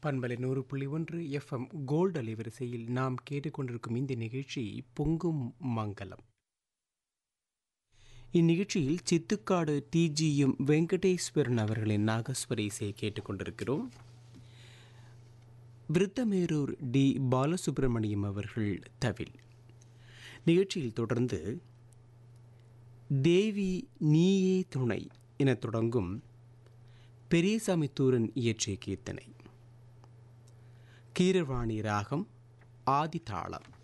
பண்பலை நூறு புள்ளி ஒன்று எஃப்எம் கோல்டு அலைவரிசையில் நாம் கேட்டுக்கொண்டிருக்கும் இந்த நிகழ்ச்சி பொங்கும் மங்கலம் இந்நிகழ்ச்சியில் சித்துக்காடு டிஜிஎம் வெங்கடேஸ்வரன் அவர்களின் நாகஸ்வர இசையை கேட்டுக்கொண்டிருக்கிறோம் விருத்தமேரூர் டி பாலசுப்ரமணியம் அவர்கள் தவில் நிகழ்ச்சியில் தொடர்ந்து தேவி நீயே துணை என தொடங்கும் பெரியசாமி தூரன் இயற்றிய கீர்த்தனை கீரவாணி ராகம் ஆதிதாளம்